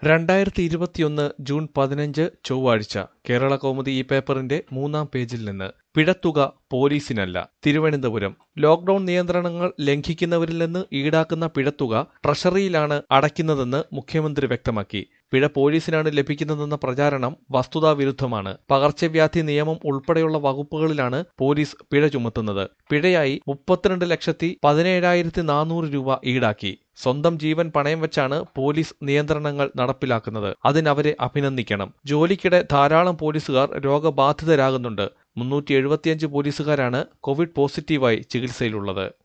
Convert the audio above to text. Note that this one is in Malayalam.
രണ്ടായിരത്തി ഇരുപത്തിയൊന്ന് ജൂൺ പതിനഞ്ച് ചൊവ്വാഴ്ച കേരള കൗമുദി ഈ പേപ്പറിന്റെ മൂന്നാം പേജിൽ നിന്ന് പിഴത്തുക പോലീസിനല്ല തിരുവനന്തപുരം ലോക്ഡൌൺ നിയന്ത്രണങ്ങൾ ലംഘിക്കുന്നവരിൽ നിന്ന് ഈടാക്കുന്ന പിഴത്തുക ട്രഷറിയിലാണ് അടയ്ക്കുന്നതെന്ന് മുഖ്യമന്ത്രി വ്യക്തമാക്കി പിഴ പോലീസിനാണ് ലഭിക്കുന്നതെന്ന പ്രചാരണം വസ്തുതാവിരുദ്ധമാണ് പകർച്ചവ്യാധി നിയമം ഉൾപ്പെടെയുള്ള വകുപ്പുകളിലാണ് പോലീസ് പിഴ ചുമത്തുന്നത് പിഴയായി മുപ്പത്തിരണ്ട് ലക്ഷത്തി പതിനേഴായിരത്തി നാനൂറ് രൂപ ഈടാക്കി സ്വന്തം ജീവൻ പണയം വെച്ചാണ് പോലീസ് നിയന്ത്രണങ്ങൾ നടപ്പിലാക്കുന്നത് അതിനവരെ അഭിനന്ദിക്കണം ജോലിക്കിടെ ധാരാളം പോലീസുകാർ രോഗബാധിതരാകുന്നുണ്ട് മുന്നൂറ്റി എഴുപത്തിയഞ്ച് പോലീസുകാരാണ് കോവിഡ് പോസിറ്റീവായി ചികിത്സയിലുള്ളത്